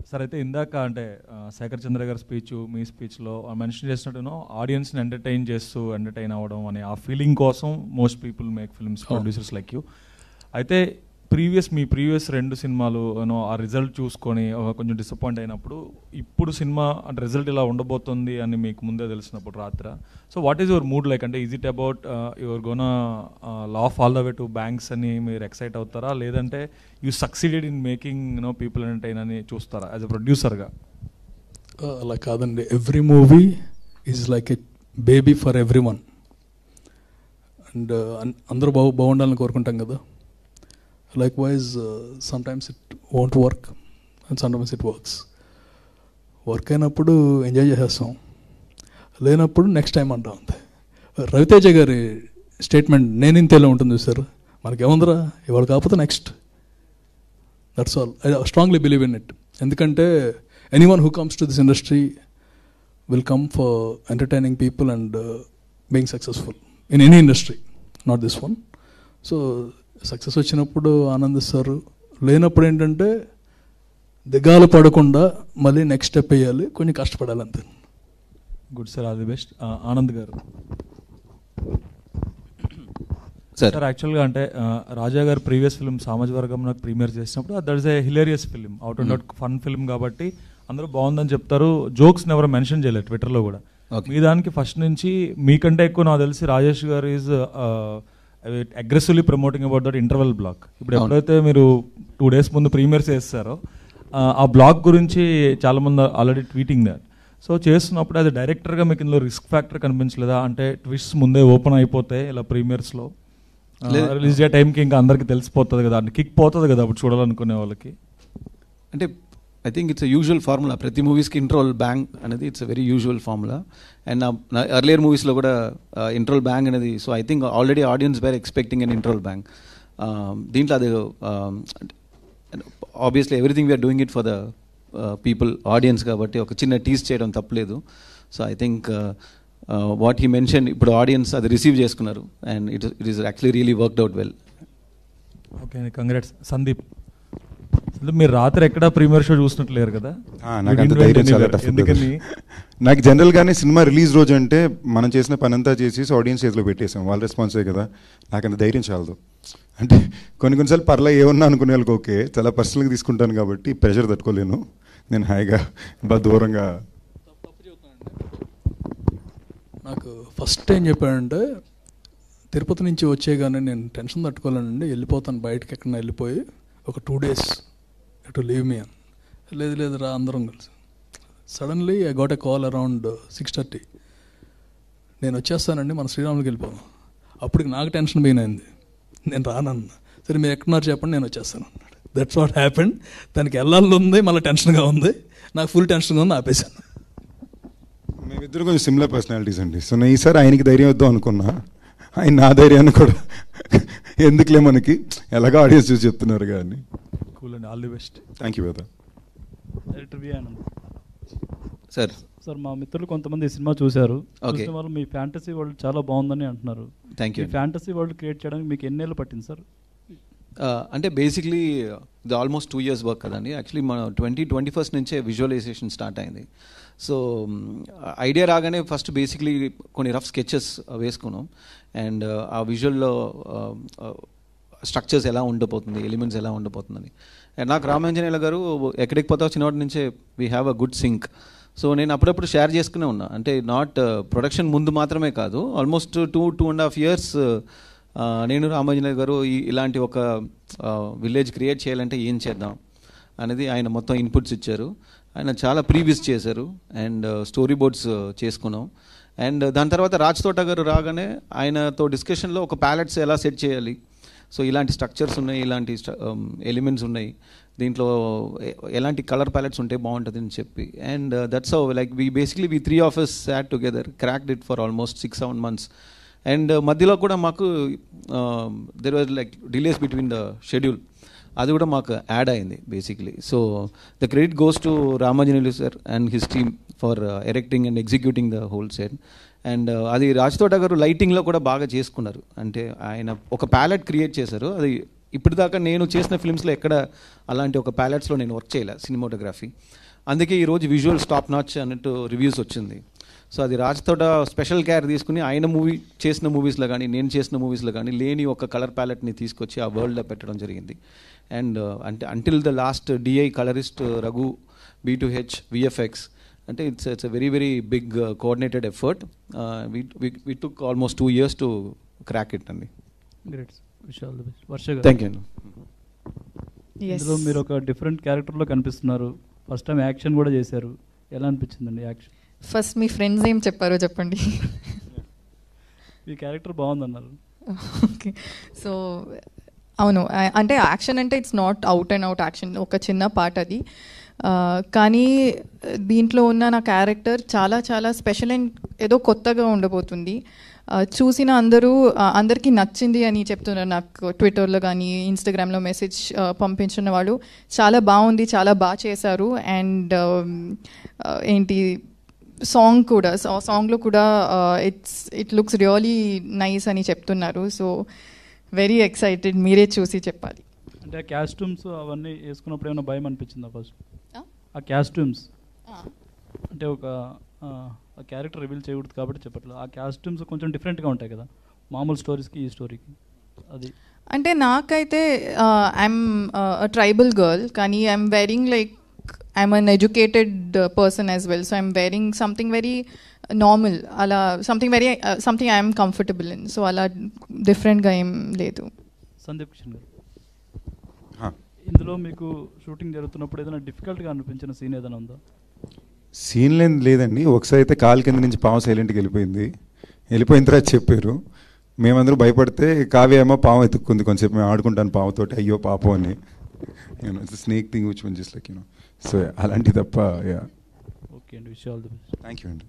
Sir అయితే ఇందాక అంటే ఆ, శేఖర్ చంద్ర గారి స్పీచ్ మీ స్పీచ్లో మెన్షన్ చేసినట్టునో ఆడియన్స్ని ఎంటర్టైన్ చేస్తూ ఎంటర్టైన్ అవ్వడం అనే ఆ ఫీలింగ్ కోసం మోస్ట్ పీపుల్ మేక్ ఫిల్మ్స్ అవును. ప్రొడ్యూసర్స్ లైక్ యూ అయితే ప్రీవియస్ మీ ప్రీవియస్ రెండు సినిమాలు యూనో ఆ రిజల్ట్ చూసుకొని ఒక కొంచెం డిసప్పాయింట్ అయినప్పుడు ఇప్పుడు సినిమా అంటే రిజల్ట్ ఇలా ఉండబోతుంది అని మీకు ముందే తెలిసినప్పుడు రాత్ర so what is your mood like అంటే is it about your gonna laugh all the way to banks అని మీరు ఎక్సైట్ అవుతారా లేదంటే you succeeded in making you know people entertain అని చూస్తారా యాజ్ అ ప్రొడ్యూసర్గా అలా కాదండి every movie is like a baby for every one and అందరూ బాగు బాగుండాలని కోరుకుంటాం కదా likewise sometimes it won't work and sometimes it works work అయినప్పుడు ఎంజాయ్ చేసేస్తాం లేనప్పుడు నెక్స్ట్ టైం అంటాం అంతే రవితేజ గారి స్టేట్మెంట్ నేను ఇంతేలా ఉంటుంది సార్ మనకేముందిరా ఇవాళ కాకపోతే next that's all I strongly believe in it ఎందుకంటే any one who comes to this industry will come for entertaining people and being successful in any industry not this one so success వచ్చినప్పుడు ఆనందిస్తారు లేనప్పుడు ఏంటంటే దిగాలు పడకుండా మళ్ళీ next step వేయాలి కొంచెం కష్టపడాలి అంతే good sir all the best Anand garu sir sir యాక్చువల్గా అంటే ఆ, రాజా గారు ప్రీవియస్ ఫిల్మ్ సామాజిక వర్గం నాకు ప్రీమియర్ చేసినప్పుడు that is a hilarious film out and out fun film కాబట్టి అందరూ బాగుందని చెప్తారు జోక్స్ ఎవరు మెన్షన్ చేయలేదు ట్విట్టర్లో కూడా Okay. మీ దానికి ఫస్ట్ నుంచి మీకంటే ఎక్కువ నాకు తెలిసి Rajesh garu is aggressively promoting about that interval block ఇప్పుడు అవును. ఎప్పుడైతే మీరు టూ డేస్ ముందు ప్రీమియర్స్ చేస్తారో ఆ, ఆ బ్లాక్ గురించి చాలా మంది ఆల్రెడీ ట్వీటింగ్ దాట్ సో చేస్తున్నప్పుడు అది డైరెక్టర్గా మీకు ఇందులో రిస్క్ ఫ్యాక్టర్ కనిపించలేదా అంటే ట్విస్ట్ ముందే ఓపెన్ అయిపోతే ఇలా ప్రీమియర్స్లో లేదు. రిలీజ్ అయ్యే టైంకి ఇంకా అందరికి తెలిసిపోతుంది కదా అంటే కిక్ పోతుంది కదా అప్పుడు చూడాలనుకునే వాళ్ళకి అంటే I think it's usual formula ప్రతి మూవీస్కి ఇంట్రోల్ బ్యాంగ్ అనేది it's very usual formula and నా ఎర్లియర్ మూవీస్లో కూడా ఇంట్రోల్ బ్యాంగ్ అనేది so I think already audience were expecting an interval bang దీంట్లో అది obviously everything we're doing it for the people audience కాబట్టి ఒక చిన్న టీస్ చేయడం తప్పలేదు so I think what he mention ఇప్పుడు ఆడియన్స్ అది రిసీవ్ చేసుకున్నారు and it it is actually really worked out well okay congrats Sandeep అసలు మీరు రాత్రి ఎక్కడ ప్రీమియర్ షో చూసినట్లేరు కదా ఆ, నాకు You అంత didn't ధైర్యం went చాలా anywhere. tough ఎందుకని నాకు జనరల్గానే సినిమా రిలీజ్ రోజు అంటే మనం చేసిన పని అంతా చేసేసి ఆడియన్స్ చేతిలో పెట్టేసాం వాళ్ళ రెస్పాన్సే కదా నాకు అంత ధైర్యం చాలదు అంటే కొన్ని కొన్నిసార్లు పర్లే ఏమన్నా అనుకునే వాళ్ళకి ఓకే చాలా పర్సనల్గా తీసుకుంటాను కాబట్టి ప్రెషర్ తట్టుకోలేను నేను హాయిగా బాగా దూరంగా నాకు ఫస్ట్ ఏం చెప్పాడంటే తిరుపతి నుంచి వచ్చేగానే నేను టెన్షన్ తట్టుకోలేనండి వెళ్ళిపోతాను బయటకి ఎక్కడ వెళ్ళిపోయి ఒక two days to leave me అని లేదు లేదు రా అందరం కలిసి suddenly I got a call around six thirty నేను వచ్చేస్తానండి మన శ్రీరాములకి వెళ్ళిపోదాం అప్పటికి నాకు టెన్షన్ పోయినైంది నేను రానన్న సరే మీరు ఎక్కడున్నారు చెప్పండి నేను వచ్చేస్తాను అన్నాడు దట్స్ వాట్ హ్యాపెండ్ దానికి వెళ్ళాలని ఉంది మళ్ళీ టెన్షన్గా ఉంది నాకు ఫుల్ టెన్షన్గా ఉంది ఆపేశాను మేమిద్దరు కొంచెం సిమిలర్ పర్సనాలిటీస్ అండి సో నేను ఈసారి ఆయనకి ధైర్యం వద్దాం అనుకున్నా ఆయన నా ధైర్యాన్ని కూడా ఎందుకులే మనకి ఎలాగో ఆడియన్స్ చూసి చెప్తున్నారు కానీ కూల్ అండి all the best thank you Veda director V Anand sir sir మా మిత్రులు కొంతమంది ఈ సినిమా చూశారు Okay. చూసిన వాళ్ళు మీ ఫ్యాంటసీ వరల్డ్ చాలా బాగుందని అంటున్నారు Thank you. ఈ ఫ్యాంటసీ వరల్డ్ క్రియేట్ చేయడానికి మీకు ఎన్నేళ్ళు పట్టింది సార్ అంటే బేసిక్లీ ఇది ఆల్మోస్ట్ టూ ఇయర్స్ వర్క్ కదండి యాక్చువల్లీ మన ట్వంటీ ట్వంటీ ఫస్ట్ నుంచే విజువలైజేషన్ స్టార్ట్ అయింది సో ఐడియా రాగానే ఫస్ట్ బేసిక్లీ కొన్ని రఫ్ స్కెచెస్ వేసుకున్నాం అండ్ ఆ విజువల్లో స్ట్రక్చర్స్ ఎలా ఉండబోతుంది ఎలిమెంట్స్ ఎలా ఉండబోతుందని అండ్ నాకు రామాంజనేయుల గారు ఎక్కడికి పోతావు చిన్నవాటి నుంచే we have a good sync so నేను అప్పుడప్పుడు షేర్ చేసుకునే ఉన్నా అంటే నాట్ ప్రొడక్షన్ ముందు మాత్రమే కాదు almost two two and half years నేను రామాంజనేయ గారు ఈ- ఇలాంటి ఒక విలేజ్ క్రియేట్ చేయాలంటే ఏం చేద్దాం అనేది ఆయన మొత్తం ఇన్పుట్స్ ఇచ్చారు ఆయన చాలా ప్రీవియస్ చేశారు అండ్ స్టోరీ బోర్డ్స్ చేసుకున్నాం అండ్ దాని తర్వాత రాజ్ తోట గారు రాగానే ఆయనతో డిస్కషన్లో ఒక ప్యాలెట్స్ ఎలా సెట్ చేయాలి సో ఇలాంటి స్ట్రక్చర్స్ ఉన్నాయి ఇలాంటి ఎలిమెంట్స్ ఉన్నాయి దీంట్లో ఎ- ఎలాంటి కలర్ ప్యాలెట్స్ ఉంటే బాగుంటుంది అని చెప్పి and that's how like we basically we three of us had together cracked it for almost six seven months and మధ్యలో కూడా మాకు there was like delays between the schedule అది కూడా మాకు యాడ్ అయింది basically so the credit goes to Ramanjaneyulu sir and his team for erecting and executing the whole set and అది రాజ్తోట గారు లైటింగ్లో కూడా బాగా చేసుకున్నారు అంటే ఆయన ఒక ప్యాలెట్ క్రియేట్ చేశారు అది ఇప్పటిదాకా నేను చేసిన ఫిల్మ్స్లో ఎక్కడ అలాంటి ఒక ప్యాలెట్స్లో నేను వర్క్ చేయలే సినిమాటోగ్రఫీ అందుకే ఈరోజు విజువల్ స్టాప్ నాచ్ అన్నట్టు రివ్యూస్ వచ్చింది సో అది రాజ్ తోట స్పెషల్ కేర్ తీసుకుని ఆయన మూవీ చేసిన మూవీస్లో కానీ నేను చేసిన మూవీస్లో కానీ లేని ఒక కలర్ ప్యాలెట్ని తీసుకొచ్చి ఆ వరల్డ్లో పెట్టడం జరిగింది అండ్ అంటే until the last DI colourist Raghu B to H VFX అంటే it's it's a very very big coordinated effort we took almost two years to crack it అండి great wish all the best Varsha garu thank you అండి ఇందులో మీరు ఒక different క్యారెక్టర్లో కనిపిస్తున్నారు first time action కూడా చేశారు ఎలా అనిపించిందండి యాక్షన్ ఫస్ట్ మీ ఫ్రెండ్స్ ఏం చెప్పారో చెప్పండి మీ క్యారెక్టర్ బాగుందన్నారు ఓకే సో అవును ఆ- అంటే యాక్షన్ అంటే it's not out and out action ఒక చిన్న పార్ట్ అది ఆ, కానీ దీంట్లో ఉన్న నా క్యారెక్టర్ చాలా చాలా స్పెషల్ అండ్ ఏదో కొత్తగా ఉండబోతుంది ఆ, చూసిన అందరూ ఆ, అందరికీ నచ్చింది అని చెప్తున్నారు నాకు ట్విట్టర్లో కానీ ఇన్స్టాగ్రామ్లో మెసేజ్ పంపించిన వాళ్ళు చాలా బాగుంది చాలా బాగా చేశారు అండ్ ఏంటి సాంగ్ కూడా సాంగ్లో కూడా it's it looks really nice అని చెప్తున్నారు సో వెరీ ఎక్సైటెడ్ మీరే చూసి చెప్పాలి అంటే ఆ క్యాస్ట్యూమ్స్ అవన్నీ వేసుకున్నప్పుడు ఏమైనా భయం అనిపించిందా ఫస్ట్ ఆ? ఆ క్యాస్ట్యూమ్స్ అంటే ఒక ఆ, ఆ క్యారెక్టర్ రివీల్ చేయకూడదు కాబట్టి చెప్పట్లేదు ఆ క్యాస్ట్యూమ్స్ కొంచెం డిఫరెంట్గా ఉంటాయి కదా మామూలు స్టోరీస్కి ఈ స్టోరీకి అది అంటే నాకైతే ఐఎమ్ ట్రైబల్ గర్ల్ కానీ I'm wearing like I'm uneducated person as well so I'm wearing something very normal అలా something very something I'm comfortable in so అలా డిఫరెంట్గా ఏం లేదు సందీప్ కిషన్ గారు హా. ఇందులో మీకు షూటింగ్ జరుగుతున్నప్పుడు ఏదైనా డిఫికల్ట్గా అనిపించిన సీన్ ఏదైనా ఉందా సీన్ లేని లేదండి ఒకసారి అయితే కాలు కింద నుంచి పాము సైలెంట్కి వెళ్ళిపోయింది వెళ్ళిపోయిన తర్వాత చెప్పారు మేమందరూ భయపడితే కావ్య ఏమో పాము ఎత్తుక్కుంది కొంచెంసేపు మేము ఆడుకుంటాను పాముతోటి అయ్యో పాపం అని you know it's snake thing which one just like you know so అలాంటి తప్ప యా ఓకే అండి wish all the best thank you అండి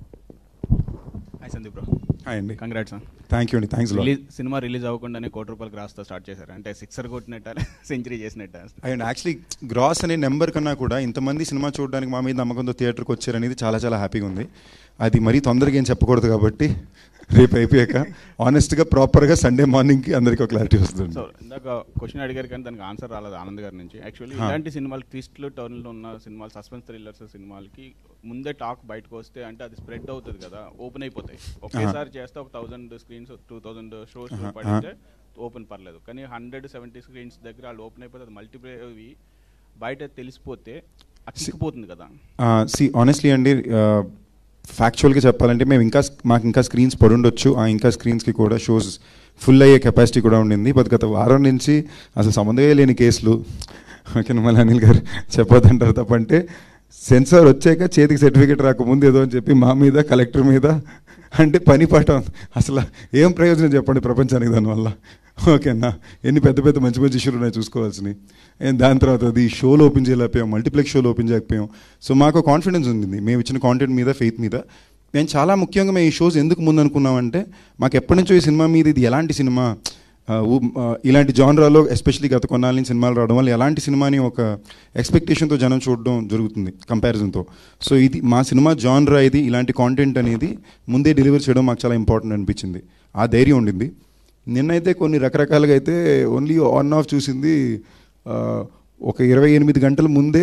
హాయ్ సందీప్ బ్రో హాయ్ అండి కంగ్రాట్స్ థ్యాంక్ యూ అండి థ్యాంక్స్ రిలీజ్ సినిమా రిలీజ్ అవ్వకుండానే కోటి రూపాయలు గ్రాస్తో స్టార్ట్ చేశారు అంటే సిక్సర్ కొట్టినట్ట సెంచరీ చేసినట్ట అండ్ యాక్చువల్లీ గ్రాస్ అనే నెంబర్ కన్నా కూడా ఇంతమంది సినిమా చూడడానికి మా మీద నమ్మకంతో థియేటర్కి వచ్చారనేది చాలా చాలా హ్యాపీగా ఉంది అది మరీ తొందరగా ఏం చెప్పకూడదు కాబట్టి రేపు అయిపోయాక ఆనెస్ట్గా ప్రాపర్గా సండే మార్నింగ్కి అందరికీ ఒక క్లారిటీ వస్తుంది సో ఇందాక క్వశ్చన్ అడిగారు కానీ దానికి ఆన్సర్ రాలేదు ఆనంద్ గారి నుంచి యాక్చువల్లీ హా. ఇలాంటి సినిమాలు ట్విస్ట్లు టర్న్లు ఉన్న సినిమాలు సస్పెన్స్ థ్రిల్లర్స్ సినిమాలకి ముందే టాక్ బయటకు వస్తే అంటే అది స్ప్రెడ్ అవుతుంది కదా ఓపెన్ అయిపోతాయి ఒకేసారి చేస్తే ఒక thousand screens two thousand shows ఆహా, పడితే ఓపెన్ పర్లేదు కానీ హండ్రెడ్ సెవెంటీ స్క్రీన్స్ దగ్గర వాళ్ళు ఓపెన్ అయిపోతే అది మల్టీప్లే అవి బయట తెలిసిపోతే అతికిపోతుంది కదా సి ఆనెస్ట్లీ అండి ఫ్యాక్చువల్గా చెప్పాలంటే మేము ఇంకా మాకు ఇంకా స్క్రీన్స్ పడుండొచ్చు ఆ ఇంకా స్క్రీన్స్కి కూడా షోస్ ఫుల్ అయ్యే కెపాసిటీ కూడా ఉండింది బట్ గత వారం నుంచి అసలు సంబంధమే లేని కేసులు ఓకే మళ్ళీ అనిల్ గారు చెప్పొద్దంటారు తప్పంటే సెన్సార్ వచ్చాక చేతికి సర్టిఫికేట్ రాకముందు ఏదో అని చెప్పి మా మీద కలెక్టర్ మీద అంటే పని పాట అసలు ఏం ప్రయోజనం చెప్పండి ప్రపంచానికి దానివల్ల ఓకేనా ఎన్ని పెద్ద పెద్ద మంచి మంచి ఇష్యూలు ఉన్నాయి చూసుకోవాల్సినవి And దాని తర్వాత అది షోలో ఓపెన్ చేయలేకపోయాం మల్టీప్లెక్స్ షోలో ఓపెన్ చేయకపోయాం సో మాకు కాన్ఫిడెన్స్ ఉంది మేము ఇచ్చిన కాంటెంట్ మీద ఫెయిత్ మీద నేను చాలా ముఖ్యంగా మేము ఈ షోస్ ఎందుకు ముందు అనుకున్నామంటే మాకు ఎప్పటి నుంచో ఈ సినిమా మీద ఇది ఎలాంటి సినిమా ఆ, ఊ- ఆ, ఇలాంటి జానరాలో ఎస్పెషలీ గత కొన్నాళ్ళ నుంచి సినిమాలు రావడం వల్ల ఎలాంటి సినిమాని ఒక ఎక్స్పెక్టేషన్తో జనం చూడడం జరుగుతుంది కంపారిజన్తో సో ఇది మా సినిమా జానరా ఇది ఇలాంటి కాంటెంట్ అనేది ముందే డెలివర్ చేయడం మాకు చాలా ఇంపార్టెంట్ అనిపించింది ఆ ధైర్యం ఉండింది నిన్నైతే కొన్ని రకరకాలుగా అయితే ఓన్లీ ఆన్ ఆఫ్ చూసింది ఆ, ఒక ఇరవై ఎనిమిది గంటల ముందే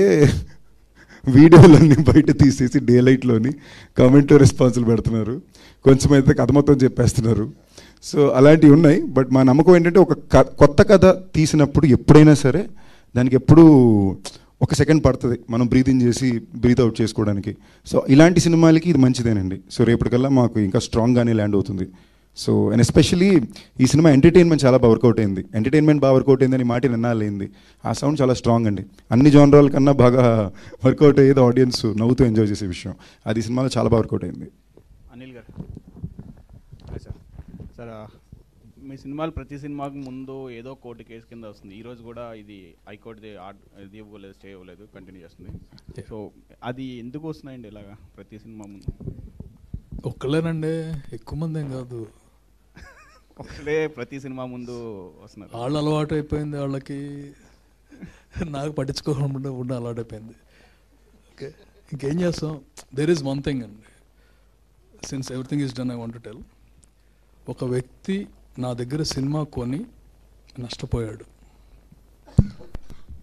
వీడియోలన్నీ బయట తీసేసి డే లైట్లోని కామెంట్ రెస్పాన్సులు పెడుతున్నారు కొంచెం అయితే కథ మొత్తం చెప్పేస్తున్నారు సో అలాంటివి ఉన్నాయి బట్ మా నమ్మకం ఏంటంటే ఒక క- కొత్త కథ తీసినప్పుడు ఎప్పుడైనా సరే దానికి ఎప్పుడూ ఒక సెకండ్ పడుతుంది మనం బ్రీత్ ఇన్ చేసి బ్రీత్ అవుట్ చేసుకోవడానికి సో ఇలాంటి సినిమాలకి ఇది మంచిదేనండి సో రేపటికల్లా మాకు ఇంకా స్ట్రాంగ్గానే ల్యాండ్ అవుతుంది సో అండ్ ఎస్పెషలీ ఈ సినిమా ఎంటర్టైన్మెంట్ చాలా బాగా వర్కౌట్ అయింది ఎంటర్టైన్మెంట్ బాగా వర్కౌట్ అయిందని మాట నిన్నాళ్ళైంది ఆ సౌండ్ చాలా స్ట్రాంగ్ అండి అన్ని జానరాల కన్నా బాగా వర్కౌట్ అయ్యేది ఆడియన్స్ నవ్వుతూ ఎంజాయ్ చేసే విషయం అది ఈ సినిమాలో చాలా బాగా వర్కౌట్ అయింది అనిల్ గారు హాయ్ సార్ సార్ ఆ, మీ సినిమాలు ప్రతి సినిమాకు ముందు ఏదో కోర్టు కేసు కింద వస్తుంది ఈ రోజు కూడా ఇది హైకోర్టుది ఆర్డ్- ఇది ఇవ్వలేదు స్టే ఇవ్వలేదు కంటిన్యూ చేస్తుంది సో అది ఎందుకు వస్తున్నాయండి ఇలాగా ప్రతి సినిమా ముందు ఒక్కలేనండి ఎక్కువ మంది ఏం కాదు ఒకటే ప్రతి సినిమా ముందు వస్తున్నారు వాళ్ళు అలవాటు అయిపోయింది వాళ్ళకి నాకు పట్టించుకోకుండా ఉండ అలవాటు అయిపోయింది ఓకే ఇంకేం చేస్తాం దెర్ ఈజ్ వన్ థింగ్ అండి since everything is done I want tell ఒక వ్యక్తి నా దగ్గర సినిమా కొని నష్టపోయాడు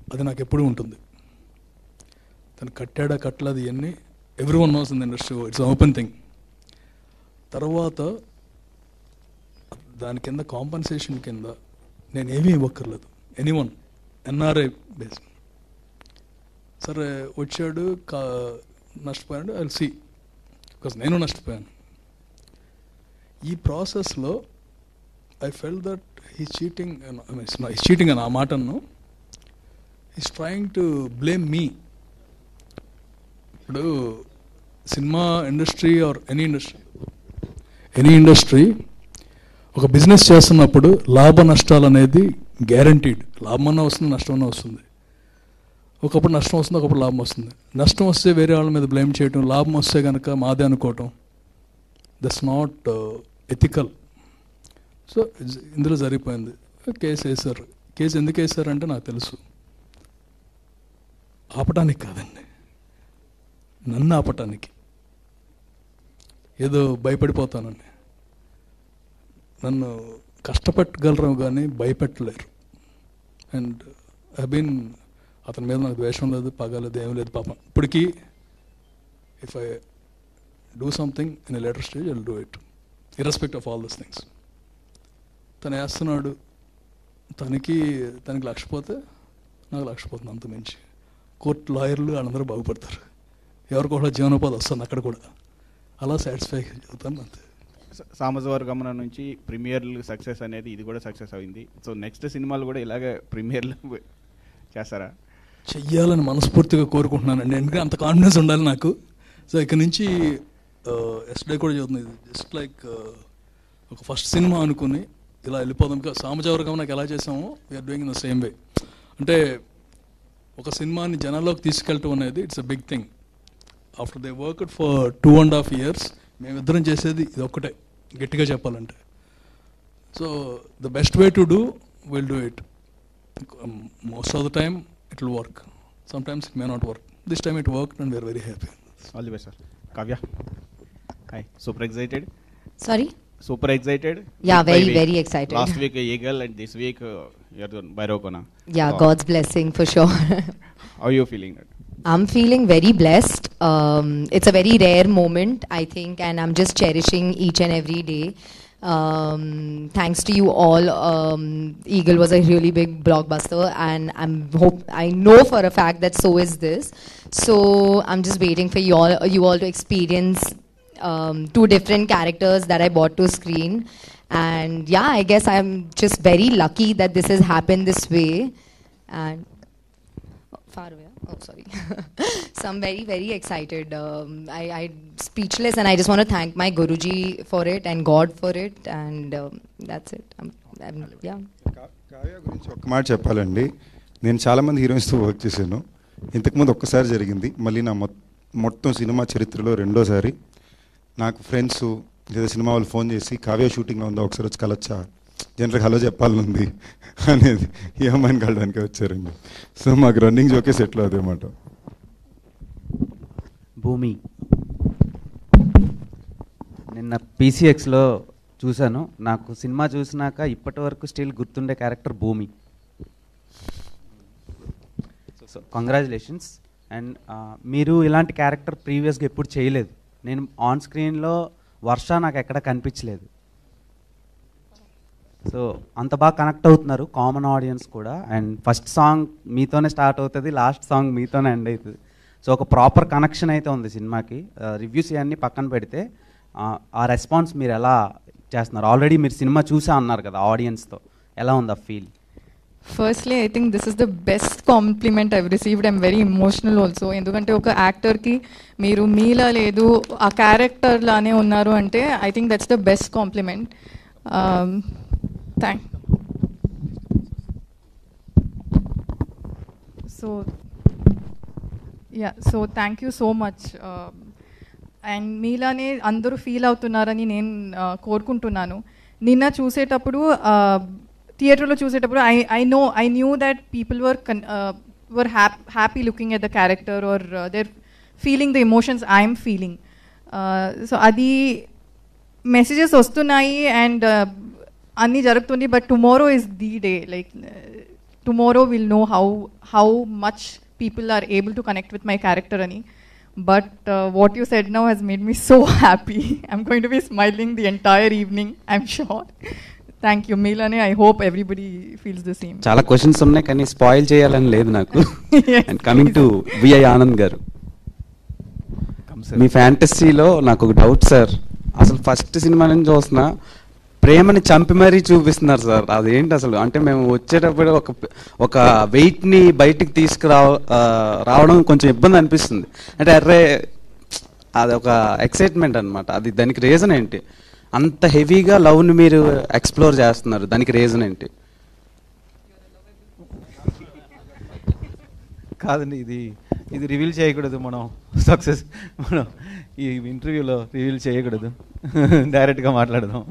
అది నాకు ఎప్పుడూ ఉంటుంది తను కట్టాడా కట్టలేదు ఇవన్నీ every one knows in industry it's open thing తర్వాత దాని కింద కాంపన్సేషన్ కింద నేను ఏమీ ఇవ్వక్కర్లేదు ఎనీ వన్ ఎన్ఆర్ఐ బేస్ సరే వచ్చాడు కా నష్టపోయాడు ఐ సి బికాస్ నేను నష్టపోయాను ఈ ప్రాసెస్లో I felt that he cheating cheating అని ఆ మాటను is trying to blame me ఇప్పుడు సినిమా industry or any industry any industry ఒక బిజినెస్ చేస్తున్నప్పుడు లాభ నష్టాలు అనేది గ్యారంటీడ్ లాభమన్నా వస్తుంది నష్టమన్నా వస్తుంది ఒకప్పుడు నష్టం వస్తుంది ఒకప్పుడు లాభం వస్తుంది నష్టం వస్తే వేరే వాళ్ళ మీద బ్లేమ్ చేయటం లాభం వస్తే కనుక మాదే అనుకోవటం దట్స్ నాట్ ఎథికల్ సో ఇందులో జరిగిపోయింది కేసు వేశారు కేసు ఎందుకు వేశారంటే నాకు తెలుసు ఆపటానికి కాదండి నన్ను ఆపటానికి ఏదో భయపడిపోతానని నన్ను కష్టపెట్టగలరు కానీ భయపెట్టలేరు అండ్ ఐ బీన్ అతని మీద నాకు ద్వేషం లేదు పగ లేదు ఏం లేదు పాపం ఇప్పటికీ if I do something in a later stage I'll do it irrespective of all this things తను వేస్తున్నాడు తనకి తనకి లక్ష పోతే నాకు లక్ష పోతుంది అంత మించి కోర్టు లాయర్లు వాళ్ళందరూ బాగుపడతారు ఎవరికొకళ్ళ జీవనోపాధి వస్తుంది అక్కడ కూడా అలా సాటిస్ఫై అవుతాను అంతే సామజవర్గమన నుంచి ప్రీమియర్లు సక్సెస్ అనేది ఇది కూడా సక్సెస్ అయింది సో నెక్స్ట్ సినిమాలు కూడా ఇలాగే ప్రీమియర్లు చేస్తారా చెయ్యాలని మనస్ఫూర్తిగా కోరుకుంటున్నానండి ఎందుకంటే అంత కాన్ఫిడెన్స్ ఉండాలి నాకు సో ఇక్కడ నుంచి ఎస్డే కూడా చదువుతుంది ఇది జస్ట్ లైక్ ఒక ఫస్ట్ సినిమా అనుకుని ఇలా వెళ్ళిపోదాం ఇంకా సామజవర్గం నాకు ఎలా చేసామో we're doing in the same way అంటే ఒక సినిమాని జనాల్లోకి తీసుకెళ్ళటం అనేది it's a big thing after they work for two and half years మేమిద్దరం చేసేది ఇది ఒక్కటే గట్టిగా చెప్పాలంటే so the best way to do will do it most of the time it will work sometimes it may not work this time it work and we're very happy all the best sir Kavya hi super excited Sorry? Super excited Yeah, very, very excited. Last week Eagle and this week your Bhairavakona Yeah, God's blessing for sure. How you feeling I'm feeling very blessed. Um, it's a very rare moment, I think, and I'm just cherishing each and every day. Um, thanks to you all, um, Eagle was a really big blockbuster, and I'm hope I know for a fact that so is this. So I'm just waiting for you all, you all to experience um, two different characters that I brought to screen, and yeah, I guess I'm just very lucky that this has happened this way, and far away. Oh, sorry. so I'm very, very excited. Um, I, I speechless, and I just want to thank my Guruji for it and God for it, and um, that's it. I'm, I'm, yeah. Kavya గురించి ఒక్క మాట చెప్పాలండి నేను చాలామంది హీరోయిన్స్తో work చేశాను ఇంతకుముందు ఒక్కసారి జరిగింది మళ్ళీ నా మొ- మొత్తం సినిమా చరిత్రలో రెండోసారి నాకు ఫ్రెండ్స్ లేదా సినిమా వాళ్ళు ఫోన్ చేసి కావ్య షూటింగ్లో ఉందా ఒకసారి వచ్చి కలొచ్చా జనరల్గా హలో చెప్పాలని ఉంది అనేది ఈ అమ్మాయిని కలడానికి వచ్చారండి సో మాకు రన్నింగ్ జోకే సెటిల్ అవుతాయి అన్నమాట భూమి నిన్న పీసీఎక్స్లో చూశాను నాకు సినిమా చూసినాక ఇప్పటి వరకు స్టిల్ గుర్తుండే క్యారెక్టర్ భూమి సో కంగ్రాచులేషన్స్ అండ్ మీరు ఇలాంటి క్యారెక్టర్ ప్రీవియస్గా ఎప్పుడు చేయలేదు నేను ఆన్ స్క్రీన్లో వర్ష నాకు ఎక్కడ కనిపించలేదు సో అంత బాగా కనెక్ట్ అవుతున్నారు కామన్ ఆడియన్స్ కూడా అండ్ ఫస్ట్ సాంగ్ మీతోనే స్టార్ట్ అవుతుంది లాస్ట్ సాంగ్ మీతోనే ఎండ్ అవుతుంది సో ఒక ప్రాపర్ కనెక్షన్ అయితే ఉంది సినిమాకి రివ్యూస్ ఇవన్నీ పక్కన పెడితే ఆ, ఆ రెస్పాన్స్ మీరు ఎలా చేస్తున్నారు ఆల్రెడీ మీరు సినిమా చూసా అన్నారు కదా ఆడియన్స్తో ఎలా ఉంది ఆ feel firstly I think this is the best compliment I've received I'm very emotional also ఎందుకంటే ఒక యాక్టర్కి మీరు మీలా లేదు ఆ క్యారెక్టర్ లానే ఉన్నారు అంటే I think that's the best compliment thank so yeah so thank you so much and మీలానే అందరూ ఫీల్ అవుతున్నారని నేను uh, కోరుకుంటున్నాను నిన్న చూసేటప్పుడు థియేటర్లో చూసేటప్పుడు I I know I knew that people were can were happy looking at the character or they're feeling the emotions I'm feeling so అది మెసేజెస్ వస్తున్నాయి అండ్ అన్నీ జరుగుతుంది but tomorrow is the day like tomorrow we'll know how how much people are able to connect with my character ani but uh, what you said now has made me so happy i'm going to be smiling the entire evening i'm sure thank you milane i hope everybody feels the same చాలా questions ఉన్నాయి కానీ spoil చేయాలని లేదు నాకు Yes, and coming to VI Anand garu మీ ఫ్యాంటసీలో నాకు ఒక డౌట్ సార్ అసలు ఫస్ట్ సినిమా నుంచి చూస్తున్నా ప్రేమని చంపి మరీ చూపిస్తున్నారు సార్ అదేంటి అసలు అంటే మేము వచ్చేటప్పుడు ఒక ఒక వెయిట్ని బయటికి తీసుకురా ఆ, రావడం కొంచెం ఇబ్బంది అనిపిస్తుంది అంటే అర్రే అది ఒక ఎక్సైట్మెంట్ అన్నమాట అది దానికి రీజన్ ఏంటి అంత హెవీగా లవ్ని మీరు ఎక్స్ప్లోర్ చేస్తున్నారు దానికి రీజన్ ఏంటి కాదండి ఇది ఇది రివీల్ చేయకూడదు మనం సక్సెస్ మనం ఈ ఇంటర్వ్యూలో రివీల్ చేయకూడదు డైరెక్ట్గా మాట్లాడదాం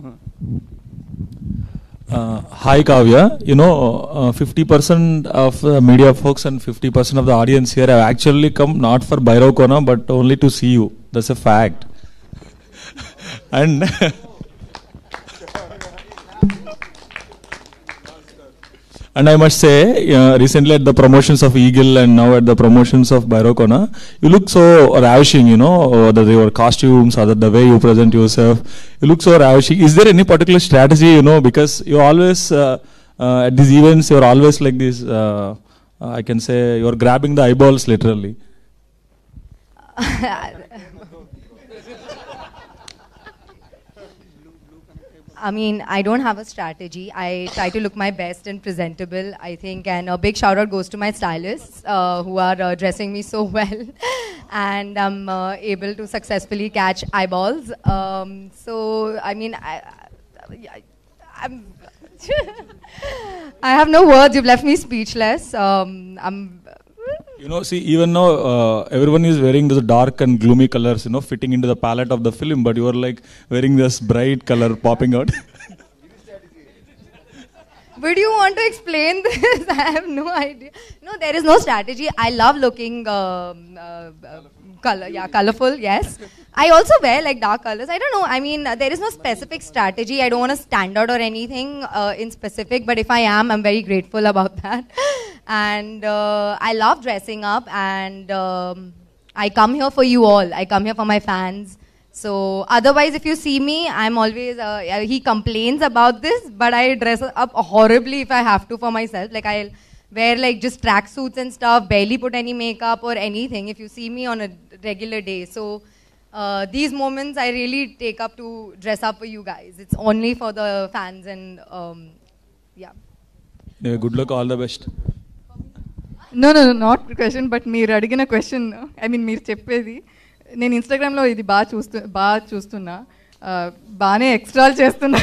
Uh, hi Kavya, you know, uh, 50% of the media folks and 50% of the audience here have actually come not for Bhairav but only to see you. That's a fact. and and I must say, uh, recently at the promotions of Eagle and now at the promotions of Bhairav you look so ravishing, you know, uh, the, your costumes or the, the way you present yourself, you look so ravishing. Is there any particular strategy, you know, because you always, uh, uh, at these events, you're always like this, uh, uh, I can say, you're grabbing the eyeballs literally. I mean, I don't have a strategy. I try to look my best and presentable, I think. And a big shout out goes to my stylists uh, who are uh, dressing me so well. and I'm uh, able to successfully catch eyeballs. Um, so, I mean, I, I, I'm. I have no words. You've left me speechless. Um, I'm. You know, see, even now uh, everyone is wearing those dark and gloomy colors, you know, fitting into the palette of the film, but you are like wearing this bright color popping out. Would you want to explain this? I have no idea. No, there is no strategy. I love looking um, uh, uh, color. Yeah, colorful. Yes. I also wear like dark colors. I don't know. I mean, uh, there is no specific strategy. I don't want to stand out or anything uh, in specific. But if I am, I'm very grateful about that. And uh, I love dressing up. And um, I come here for you all. I come here for my fans. So otherwise, if you see me, I'm always. Uh, uh, he complains about this, but I dress up horribly if I have to for myself. Like I'll wear like just tracksuits and stuff, barely put any makeup or anything. If you see me on a regular day, so uh, these moments I really take up to dress up for you guys. It's only for the fans and um, yeah. Yeah, good luck, all the best. No no not question but మీరు అడిగిన question I mean మీరు చెప్పేది నేను ఇన్స్టాగ్రామ్లో ఇది బాగా చూస్తూ బాగా చూస్తున్నా ఆ, బాగానే ఎక్స్ట్రాలు చేస్తున్నా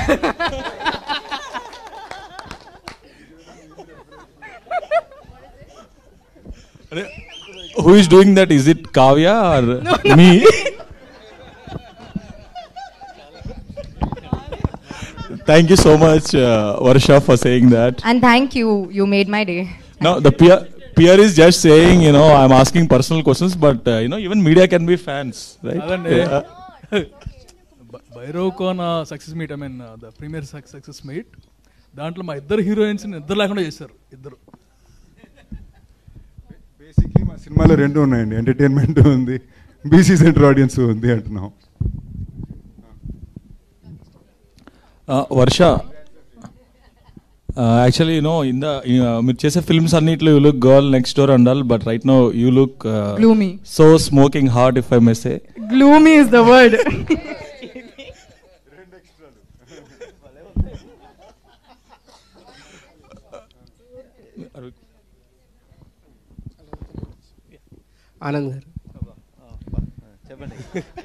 Who is doing that? Is it Kavya or me? Thank you so much, uh, Varsha, for saying that. And thank you. You made my day. Now, the peer, peer is just saying, you know, I'm asking personal questions, but, uh, you know, even media can be fans, right? అదండి Yeah. Bhairavakona success meet I mean the premiere success meet దాంట్లో మా ఇద్దరు heroines ఇద్దరు లేకుండా చేశారు ఇద్దరు basically మా సినిమాలో రెండు ఉన్నాయండి ఎంటర్టైన్మెంట్ ఉంది బీసీ సెంటర్ ఆడియన్స్ ఉంది అంటున్నాం Uh, Varsha actually you know in the మీరు చేసే ఫిల్మ్స్ అన్నిట్లో you look girl next door and all but right now you look Gloomy. So smoking hot if I mess a gloomy is the word Anand garu చెప్పండి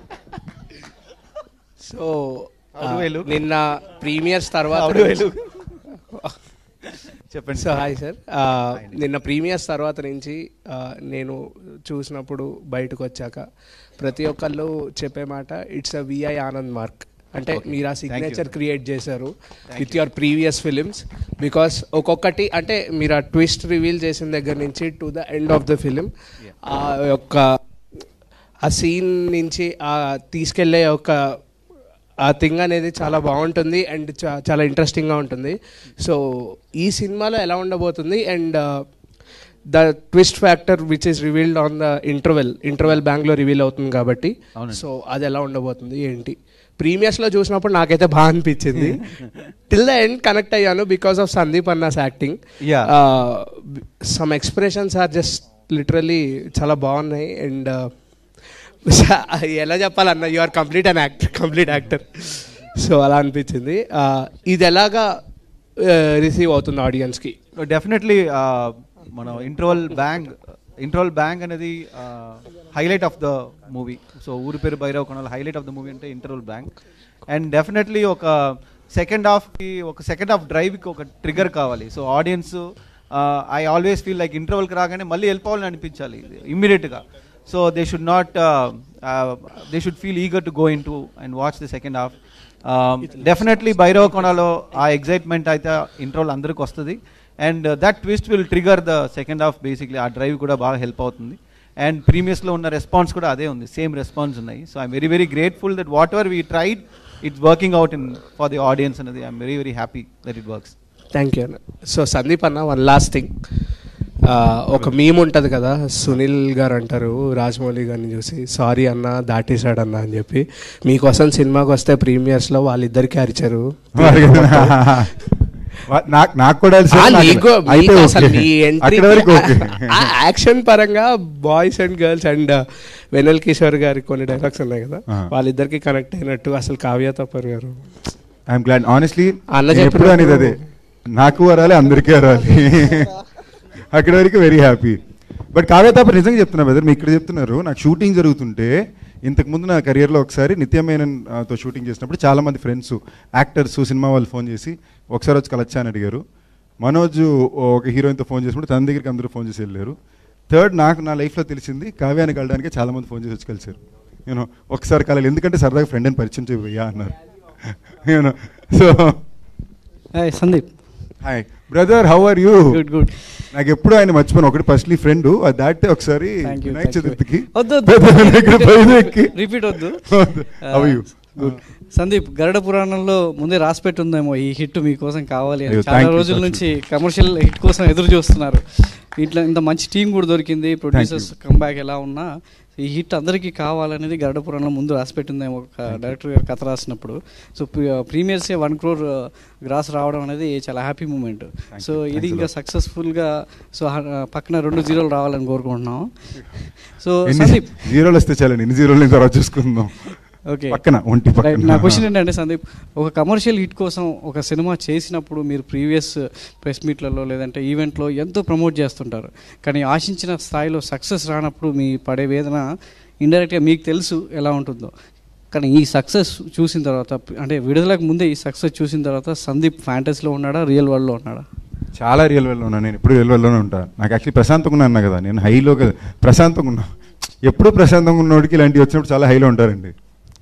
so How do I look? నిన్న premieres తర్వాత How do I look? చెప్పండి so hi sir నిన్న premieres తర్వాత నుంచి ఆ, నేను చూసినప్పుడు బయటకు వచ్చాక ప్రతి ఒక్కళ్ళు చెప్పే మాట it's a VI Anand mark అంటే Okay. మీరు ఆ Thank you, signature sir. Create చేశారు Thank with you. Your previous films because ఒక్కొక్కటి అంటే మీరు ఆ ట్విస్ట్ రివీల్ చేసిన దగ్గర నుంచి to the end of the film ఆ యొక్క ఆ సీన్ నుంచి ఆ తీసుకెళ్లే ఒక ఆ థింగ్ అనేది చాలా బాగుంటుంది అండ్ చాలా ఇంట్రెస్టింగ్గా ఉంటుంది సో ఈ సినిమాలో ఎలా ఉండబోతుంది and the twist factor which is revealed on the interval interval బ్యాంక్లో రివీల్ అవుతుంది కాబట్టి అవునండి. సో అది ఎలా ఉండబోతుంది ఏంటి ప్రీమియర్స్లో చూసినప్పుడు నాకైతే బాగా అనిపించింది టిల్ ద ఎండ్ కనెక్ట్ అయ్యాను బికాస్ ఆఫ్ సందీప్ అన్నాస్ acting Yeah. Some expressions are just literally చాలా బాగున్నాయి అండ్ ఎలా చెప్పాలన్న you are complete an actor complete actor so అలా అనిపించింది Uh, ఇది ఎలాగా రిసీవ్ అవుతుంది ఆడియన్స్కి డెఫినెట్లీ మన ఇంటర్వల్ బ్యాంగ్ ఇంటర్వల్ బ్యాంగ్ అనేది highlight of the movie so ఊరి పేరు భైరవ కొనాలి హైలైట్ ఆఫ్ ద మూవీ అంటే ఇంటర్వల్ బ్యాంక్ అండ్ డెఫినెట్లీ ఒక సెకండ్ హాఫ్కి ఒక సెకండ్ హాఫ్ డ్రైవ్కి ఒక ట్రిగర్ కావాలి so audience I always feel like ఇంటర్వల్కి రాగానే మళ్ళీ వెళ్ళిపోవాలని అనిపించాలి ఇమ్మీడియట్గా so they should not they should feel eager to go in to and watch the second half definitely Bhairava కొనాలో ఆ ఎగ్జైట్మెంట్ అయితే ఇంటర్వల్ అందరికి వస్తుంది and that twist will trigger the second half basically ఆ డ్రైవ్ కూడా బాగా హెల్ప్ అవుతుంది and ప్రీమియస్లో ఉన్న రెస్పాన్స్ కూడా అదే ఉంది సేమ్ రెస్పాన్స్ ఉన్నాయి so I'm very very grateful that whatever we tried it's working out in for the audience అనేది I'm very very happy that it works thank you అన్న so Sandeep అన్న one last thing ఒక meme ఉంటుంది కదా సునీల్ గారు అంటారు రాజమౌళి గారిని చూసి సారీ అన్న దాటేశాడు అన్న అని చెప్పి మీకోసం సినిమాకి వస్తే ప్రీమియర్స్లో వాళ్ళిద్దరికి అరిచారు వా- నాకు నాకు కూడా తెలిసి ఆ, నాకు- నీకు- అయితే మీకు అసలు ఓకే. మీ entry అక్కడ వరకు ఓకే ఆ యాక్షన్ పరంగా boys and girls and Vennela Kishore గారి కొన్ని డైలాగ్స్ ఉన్నాయి కదా ఆ. వాళ్ళిద్దరికి కనెక్ట్ అయినట్టు అసలు కావ్య తప్పర్ గారు ఐఎమ్ గ్లాడ్ ఆనెస్ట్లీ అన్న ఎప్పుడు చెప్పినప్పుడు- అనేది అదే నాకు వరాలి అందరికీ వరాలి అక్కడ వరకు వెరీ హ్యాపీ బట్ కావ్య తాప నిజంగా చెప్తున్నా బ్రదర్ మీరు ఇక్కడ చెప్తున్నారు నాకు షూటింగ్ జరుగుతుంటే ఇంతకుముందు నా కెరియర్లో ఒకసారి నిత్యమేనన్ ఆ, తో షూటింగ్ చేసినప్పుడు చాలా మంది ఫ్రెండ్స్ యాక్టర్స్ సినిమా వాళ్ళు ఫోన్ చేసి ఒకసారి వచ్చి కలచ్చా అని అడిగారు మనోజ్ ఒక హీరోయిన్తో ఫోన్ చేసినప్పుడు తన దగ్గరికి అందరూ ఫోన్ చేసి వెళ్ళారు థర్డ్ నాకు నా లైఫ్లో తెలిసింది కావ్యాన్ని కలడానికి చాలా మంది ఫోన్ చేసి వచ్చి కలిసారు నేను ఒకసారి కలవాలి ఎందుకంటే సరదాగా ఫ్రెండ్ అని పరిచయం చేయబోయా అన్నారు you know so hi Sandeep hi brother how are you good good నాకు ఎప్పుడు ఆయన మర్చిపోను ఒకటి ఫస్ట్లీ ఫ్రెండ్ దాటితే ఒకసారి థ్యాంక్ యూ వినాయక చతుర్థికి వద్దు పెద్ద వినాయకుడి పైన ఎక్కి రిపీట్ వద్దు How are you? Good Sandeep Garuda పురాణంలో ముందే రాసి పెట్టుందేమో ఈ హిట్ మీకోసం కావాలి అని అయ్యో, చాలా thank you, రోజుల thank you. నుంచి కమర్షియల్ హిట్ కోసం ఎదురు చూస్తున్నారు ఇట్లా ఇంత మంచి టీం కూడా దొరికింది ప్రొడ్యూసర్స్ కంబ్యాక్ ఎలా ఉన్నా ఈ హిట్ అందరికీ కావాలనేది గరుడ పురాణంలో ముందు రాసి పెట్టిందేమో ఒక డైరెక్టర్ గారు కథ రాసినప్పుడు సో ప్రీమియర్సే వన్ క్రోర్ గ్రాస్ రావడం అనేది చాలా హ్యాపీ మూమెంట్ సో ఇది Thanks a ఇంకా lot. సక్సెస్ఫుల్గా సో పక్కన రెండు జీరోలు రావాలని కోరుకుంటున్నాం సో ఎన్ని సందీప్ జీరోలు వస్తే చాలండి ఎన్ని జీరోలు నేను తర్వాత చూసుకుందాం ఓకే పక్కన ఒంటి రైట్ పక్కన నా క్వశ్చన్ ఏంటంటే సందీప్ ఒక కమర్షియల్ హిట్ కోసం ఒక సినిమా చేసినప్పుడు మీరు ప్రీవియస్ ప్రెస్ మీట్లలో లేదంటే ఈవెంట్లో ఎంతో ప్రమోట్ చేస్తుంటారు కానీ ఆశించిన స్థాయిలో సక్సెస్ రానప్పుడు మీ పడే వేదన ఇండైరెక్ట్గా మీకు తెలుసు ఎలా ఉంటుందో కానీ ఈ సక్సెస్ చూసిన తర్వాత అంటే విడుదలకు ముందే ఈ సక్సెస్ చూసిన తర్వాత సందీప్ ఫ్యాంటసీలో ఉన్నాడా రియల్ వరల్డ్లో ఉన్నాడా చాలా రియల్ వెల్లో ఉన్నాను నేను ఎప్పుడు రియల్ వెల్లోనే ఉంటాను నాకు యాక్చువల్లీ ప్రశాంతంగా ఉన్నా అన్నా కదా నేను హైలో కదా ప్రశాంతంగా ఉన్నా ఎప్పుడు ప్రశాంతంగా ఉన్నోడికి ఇలాంటివి వచ్చినప్పుడు చాలా హైలో ఉంటారండి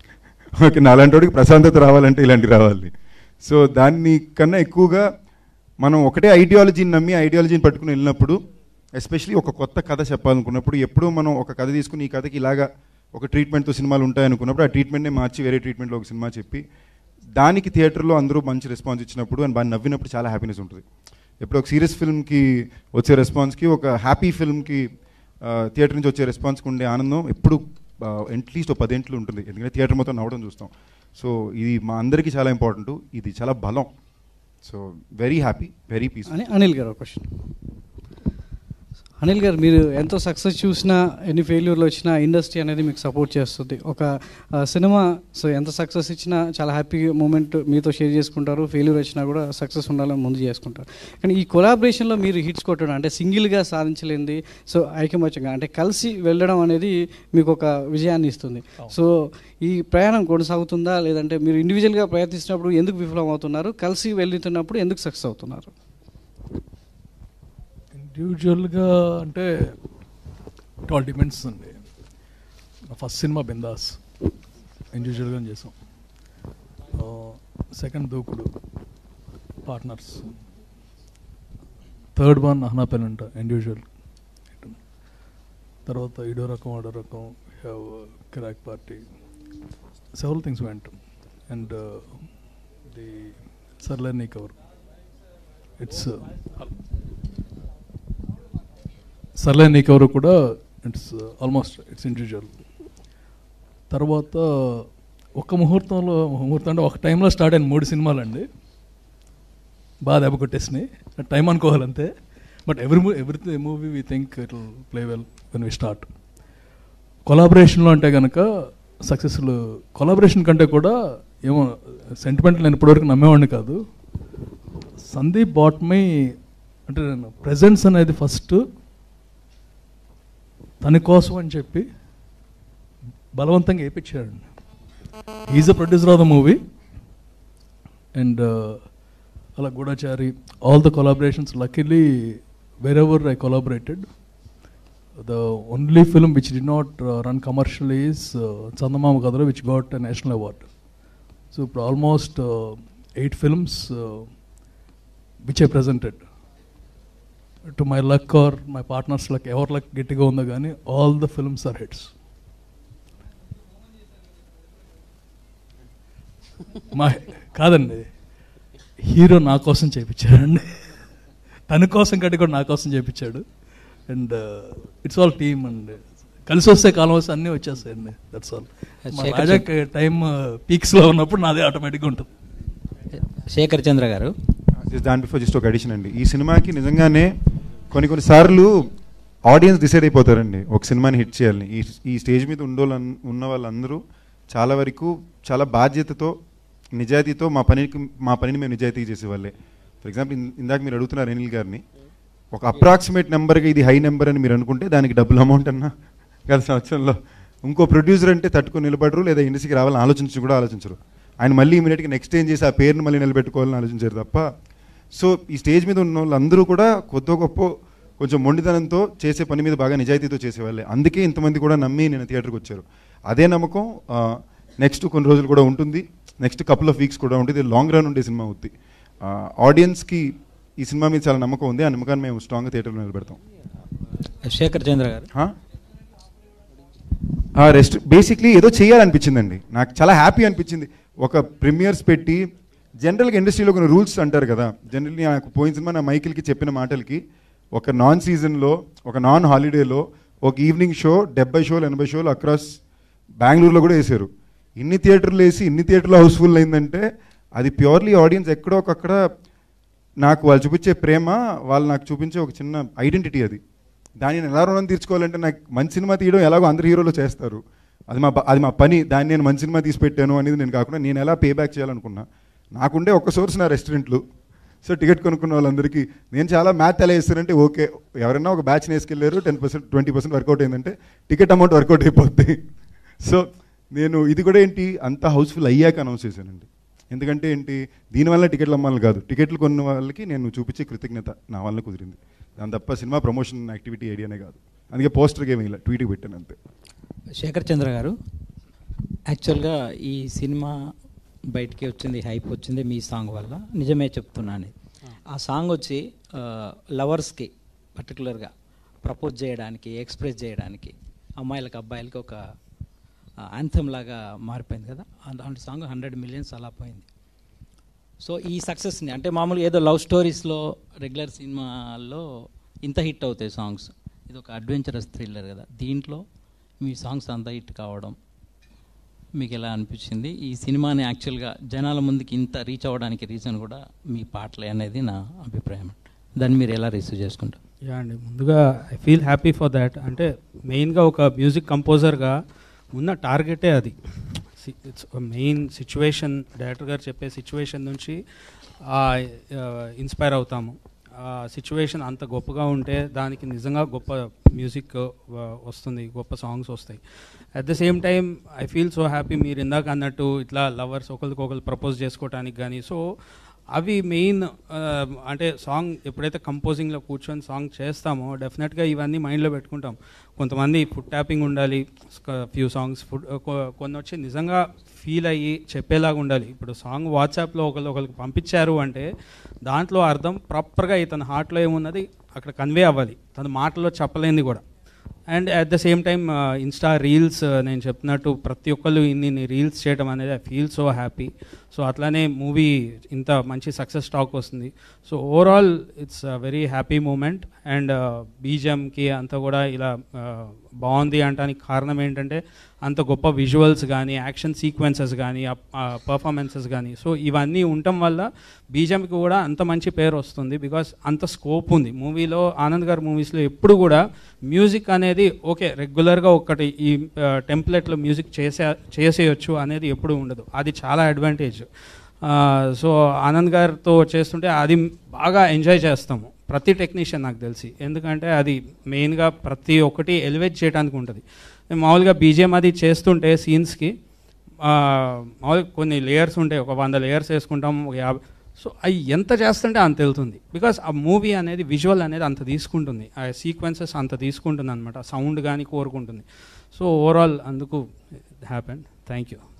ఓకే నా అలాంటి వాడికి ప్రశాంతత రావాలంటే ఇలాంటివి రావాలి సో దాన్ని కన్నా ఎక్కువగా మనం ఒకటే ఐడియాలజీని నమ్మి ఐడియాలజీని పట్టుకుని వెళ్ళినప్పుడు ఎస్పెషలీ ఒక కొత్త కథ చెప్పాలనుకున్నప్పుడు ఎప్పుడూ మనం ఒక కథ తీసుకుని ఈ కథకి ఇలాగా ఒక ట్రీట్మెంట్తో సినిమాలు ఉంటాయనుకున్నప్పుడు ఆ ట్రీట్మెంట్ని మార్చి వేరే ట్రీట్మెంట్లో ఒక సినిమా చెప్పి దానికి థియేటర్లో అందరూ మంచి రెస్పాన్స్ ఇచ్చినప్పుడు అండ్ బాగా నవ్వినప్పుడు చాలా హ్యాపీనెస్ ఉంటుంది ఎప్పుడు ఒక సీరియస్ ఫిల్మ్కి వచ్చే రెస్పాన్స్కి ఒక హ్యాపీ ఫిల్మ్కి థియేటర్ నుంచి వచ్చే రెస్పాన్స్కి ఉండే ఆనందం ఎప్పుడు అట్లీస్ట్ ఒక పదేంట్లు ఉంటుంది ఎందుకంటే థియేటర్ మొత్తం నవ్వడం చూస్తాం సో ఇది మా అందరికీ చాలా ఇంపార్టెంట్ ఇది చాలా బలం so very happy very peace అని అనిల్ గారు క్వశ్చన్ అనిల్ గారు మీరు ఎంతో సక్సెస్ చూసినా ఎన్ని ఫెయిల్యూర్లు వచ్చినా ఇండస్ట్రీ అనేది మీకు సపోర్ట్ చేస్తుంది ఒక ఆ, సినిమా సో ఎంత సక్సెస్ ఇచ్చినా చాలా హ్యాపీ మూమెంట్ మీతో షేర్ చేసుకుంటారు ఫెయిల్యూర్ వచ్చినా కూడా సక్సెస్ ఉండాలని ముందు చేసుకుంటారు కానీ ఈ కొలాబరేషన్లో మీరు హిట్స్ కొట్టడం అంటే సింగిల్గా సాధించలేంది సో ఐకమత్యంగా అంటే కలిసి వెళ్ళడం అనేది మీకు ఒక విజయాన్ని ఇస్తుంది సో ఈ ప్రయాణం కొనసాగుతుందా లేదంటే మీరు ఇండివిజువల్గా ప్రయత్నిస్తున్నప్పుడు ఎందుకు విఫలం అవుతున్నారు కలిసి వెళ్తున్నప్పుడు ఎందుకు సక్సెస్ అవుతున్నారు ఇండివిజువల్గా అంటే ఇట్ ఆల్ డిపెండ్స్ అండి ఫస్ట్ సినిమా బిందాస్ ఇండివిజువల్గా చేసాం సెకండ్ దూకుడు పార్ట్నర్స్ థర్డ్ వన్ అహనాపెన్ అంట ఇండివిజువల్ తర్వాత ఇడో రకం ఆడో రకం have Kirrak party several things వెంట అండ్ ది సర్లే నీ కవర్ ఇట్స్ సర్లే నీ కవర్ కూడా ఇట్స్ ఆల్మోస్ట్ ఇట్స్ ఇండివిజువల్ తర్వాత ఒక ముహూర్తంలో ముహూర్తం అంటే ఒక టైంలో స్టార్ట్ అయిన మూడు సినిమాలు అండి బాగా దెబ్బ కొట్టేసినాయి టైం అనుకోవాలంతే but every every movie we think it will play well when we start కొలాబరేషన్లో అంటే కనుక సక్సెస్ఫుల్ కొలాబరేషన్ కంటే కూడా ఏమో సెంటిమెంట్ నేను ఇప్పటివరకు నమ్మేవాడిని కాదు సందీప్ బాట్ మై అంటే ప్రజెన్స్ అనేది ఫస్ట్ తన కోసం అని చెప్పి బలవంతంగా వేయించాడండి is a producer of the movie and అలా Goodachari all the collaborations luckily wherever I collaborated the only film which did not run commercial is Chandamama కథలో which got national award so ఇప్పుడు almost eight films which I presented to my luck or my partners luck ఎవరి లక్ గట్టిగా ఉందో కానీ all the films are hits మా కాదండి hero నా కోసం చేయించాడండి తన కోసం కంటే కూడా నా కోసం చేయించాడు and it's all team and కలిసి వస్తే కాలం వస్తే అన్నీ వచ్చేస్తాయండి దట్స్ ఆల్ మా శేఖర్ రాజా టైం పీక్స్లో ఉన్నప్పుడు నాదే ఆటోమేటిక్గా ఉంటుంది శేఖర్ చంద్ర గారు దాని బిఫోర్ జస్ట్ ఒక అడిషన్ అండి ఈ సినిమాకి నిజంగానే కొన్ని కొన్ని సార్లు ఆడియన్స్ డిసైడ్ అయిపోతారండి ఒక సినిమాని హిట్ చేయాలని ఈ ఈ స్టేజ్ మీద ఉండోళ్ళ ఉన్న వాళ్ళందరూ చాలా వరకు చాలా బాధ్యతతో నిజాయితీతో మా పనికి మా పనిని మేము నిజాయితీ చేసేవాళ్ళే ఫర్ ఎగ్జాంపుల్ ఇందాక మీరు అడుగుతున్నారు అనిల్ గారిని ఒక అప్రాక్సిమేట్ నెంబర్గా ఇది హై నెంబర్ అని మీరు అనుకుంటే దానికి డబ్బులు అమౌంట్ అన్నా గత సంవత్సరంలో ఇంకో ప్రొడ్యూసర్ అంటే తట్టుకొని నిలబడరు లేదా ఇండస్ట్రీకి రావాలని ఆలోచించి కూడా ఆలోచించరు ఆయన మళ్ళీ ఇమీడియట్గా నెక్స్ట్ ఏం చేసి ఆ పేరుని మళ్ళీ నిలబెట్టుకోవాలని ఆలోచించారు తప్ప సో ఈ స్టేజ్ మీద ఉన్న వాళ్ళందరూ కూడా కొద్ది గొప్ప కొంచెం మొండితనంతో చేసే పని మీద బాగా నిజాయితీతో చేసేవాళ్ళే అందుకే ఇంతమంది కూడా నమ్మి నేను థియేటర్కి వచ్చారు అదే నమ్మకం నెక్స్ట్ కొన్ని రోజులు కూడా ఉంటుంది నెక్స్ట్ కపుల్ ఆఫ్ వీక్స్ కూడా ఉంటుంది లాంగ్ రన్ ఉండే సినిమా అవుద్ది ఆడియన్స్కి ఈ సినిమా మీద చాలా నమ్మకం ఉంది ఆ నమ్మకాన్ని మేము స్ట్రాంగ్గా థియేటర్లో నిలబెడతాం శేఖర్ చంద్ర గారు రెస్ట్ బేసిక్లీ ఏదో చేయాలనిపించిందండి నాకు చాలా హ్యాపీ అనిపించింది ఒక ప్రీమియర్స్ పెట్టి జనరల్గా ఇండస్ట్రీలో కొన్ని రూల్స్ అంటారు కదా జనరల్లీ నాకు పోయిన సినిమా నా మైకిల్కి చెప్పిన మాటలకి ఒక నాన్ సీజన్లో ఒక నాన్ హాలిడేలో ఒక ఈవినింగ్ షో డెబ్బై షోలు ఎనభై షోలు అక్రాస్ బెంగళూరులో కూడా వేశారు ఇన్ని థియేటర్లు వేసి ఇన్ని థియేటర్లు హౌస్ఫుల్ అయిందంటే అది ప్యూర్లీ ఆడియన్స్ ఎక్కడో ఒకక్కడ నాకు వాళ్ళు చూపించే ప్రేమ వాళ్ళు నాకు చూపించే ఒక చిన్న ఐడెంటిటీ అది దాన్ని నేను ఎలా రుణం తీర్చుకోవాలంటే నాకు మంచి సినిమా తీయడం ఎలాగో అందరు హీరోలు చేస్తారు అది మా బ- అది మా పని దాన్ని నేను మంచి సినిమా తీసి పెట్టాను అనేది నేను కాకుండా నేను ఎలా పే బ్యాక్ చేయాలనుకున్నా నాకుండే ఒక సోర్స్ నా రెస్టారెంట్లు సో టికెట్ కొనుక్కున్న వాళ్ళందరికీ నేను చాలా మ్యాథ్ ఎలా వేస్తానంటే ఓకే ఎవరైనా ఒక బ్యాచ్ వేసుకెళ్ళారు ten percent twenty percent work out అయిందంటే టికెట్ అమౌంట్ వర్కౌట్ అయిపోద్ది సో నేను ఇది కూడా ఏంటి అంత హౌస్ఫుల్ అయ్యాక అనౌన్స్ చేశానండి ఎందుకంటే ఏంటి దీనివల్ల టికెట్లు అమ్మాలని కాదు టికెట్లు కొన్న వాళ్ళకి నేను చూపించే కృతజ్ఞత నా వల్ల కుదిరింది దాని తప్ప సినిమా ప్రమోషన్ యాక్టివిటీ ఐడియానే కాదు అందుకే పోస్టర్కి ఏమి ఇలా ట్వీట్కి పెట్టాను అంతే శేఖర్ చంద్ర గారు యాక్చువల్గా ఈ సినిమా బయటికి వచ్చింది హైప్ వచ్చింది మీ సాంగ్ వల్ల నిజమే చెప్తున్నాను ఇది. ఆ సాంగ్ వచ్చి లవర్స్కి పర్టికులర్గా ప్రపోజ్ చేయడానికి ఎక్స్ప్రెస్ చేయడానికి అమ్మాయిలకి అబ్బాయిలకి ఒక యాంథమ్ లాగా మారిపోయింది కదా అలాంటి సాంగ్ హండ్రెడ్ మిలియన్స్ అలా పోయింది సో ఈ సక్సెస్ని అంటే మామూలుగా ఏదో లవ్ స్టోరీస్లో రెగ్యులర్ సినిమాల్లో ఇంత హిట్ అవుతాయి సాంగ్స్ ఇది ఒక అడ్వెంచరస్ థ్రిల్లర్ కదా దీంట్లో మీ సాంగ్స్ అంత హిట్ కావడం మీకు ఎలా అనిపించింది ఈ సినిమాని యాక్చువల్గా జనాల ముందుకి ఇంత రీచ్ అవ్వడానికి రీజన్ కూడా మీ పాటలే అనేది నా అభిప్రాయం దాన్ని మీరు ఎలా రిసీవ్ చేసుకుంటారు యా అండి ముందుగా I feel happy for that అంటే మెయిన్గా ఒక మ్యూజిక్ కంపోజర్గా ఉన్న టార్గెటే అది ఇట్స్ మెయిన్ సిచ్యువేషన్ డైరెక్టర్ గారు చెప్పే సిచ్యువేషన్ నుంచి ఇన్స్పైర్ అవుతాము ఆ సిచ్యువేషన్ అంత గొప్పగా ఉంటే దానికి నిజంగా గొప్ప మ్యూజిక్ వస్తుంది గొప్ప సాంగ్స్ వస్తాయి at the same time I feel so happy మీరు ఇందాక అన్నట్టు ఇట్లా లవర్స్ ఒకరికొకరు ప్రపోజ్ చేసుకోవడానికి కానీ సో అవి మెయిన్ అంటే సాంగ్ ఎప్పుడైతే కంపోజింగ్లో కూర్చొని సాంగ్ చేస్తామో డెఫినెట్గా ఇవన్నీ మైండ్లో పెట్టుకుంటాం కొంతమంది ఫుడ్ ట్యాపింగ్ ఉండాలి ఫ్యూ సాంగ్స్ ఫుడ్ కొన్ని వచ్చి నిజంగా ఫీల్ అయ్యి చెప్పేలాగా ఉండాలి ఇప్పుడు సాంగ్ వాట్సాప్లో ఒకరు ఒకరికి పంపించారు అంటే దాంట్లో అర్థం ప్రాపర్గా తన హార్ట్లో ఏమున్నది అక్కడ కన్వే అవ్వాలి తన మాటలో చెప్పలేనిది కూడా and at the same time insta reels నేను చెప్పినట్టు ప్రతి ఒక్కళ్ళు ఇన్ని రీల్స్ చేయడం అనేది I feel so happy so అట్లానే మూవీ ఇంత మంచి సక్సెస్ టాక్ వస్తుంది so overall it's very happy moment and బీజంకి అంతా కూడా ఇలా uh, బాగుంది అంటానికి కారణం ఏంటంటే అంత గొప్ప విజువల్స్ కానీ యాక్షన్ సీక్వెన్సెస్ కానీ పర్ఫార్మెన్సెస్ కానీ సో ఇవన్నీ ఉండటం వల్ల బీజంకి కూడా అంత మంచి పేరు వస్తుంది బికాస్ అంత స్కోప్ ఉంది మూవీలో ఆనంద్ గారి మూవీస్లో ఎప్పుడు కూడా మ్యూజిక్ అనేది ఓకే రెగ్యులర్గా ఒకటి ఈ టెంప్లెట్లో మ్యూజిక్ చేసే చేసేయచ్చు అనేది ఎప్పుడు ఉండదు అది చాలా అడ్వాంటేజ్ సో ఆనంద్ గారితో చేస్తుంటే అది బాగా ఎంజాయ్ చేస్తాము ప్రతి టెక్నీషియన్ నాకు తెలిసి ఎందుకంటే అది మెయిన్గా ప్రతి ఒక్కటి ఎలివేట్ చేయడానికి ఉంటుంది మామూలుగా బీజిఎం అది చేస్తుంటే సీన్స్కి మామూలుగా కొన్ని లేయర్స్ ఉంటాయి ఒక వంద లేయర్స్ వేసుకుంటాం ఒక యాభై సో అవి ఎంత చేస్తుంటే అంత వెళ్తుంది బికాస్ ఆ మూవీ అనేది విజువల్ అనేది అంత తీసుకుంటుంది ఆ సీక్వెన్సెస్ అంత తీసుకుంటుంది అనమాట సౌండ్ కానీ కోరుకుంటుంది సో ఓవరాల్ అందుకు హ్యాపెన్ థ్యాంక్ యూ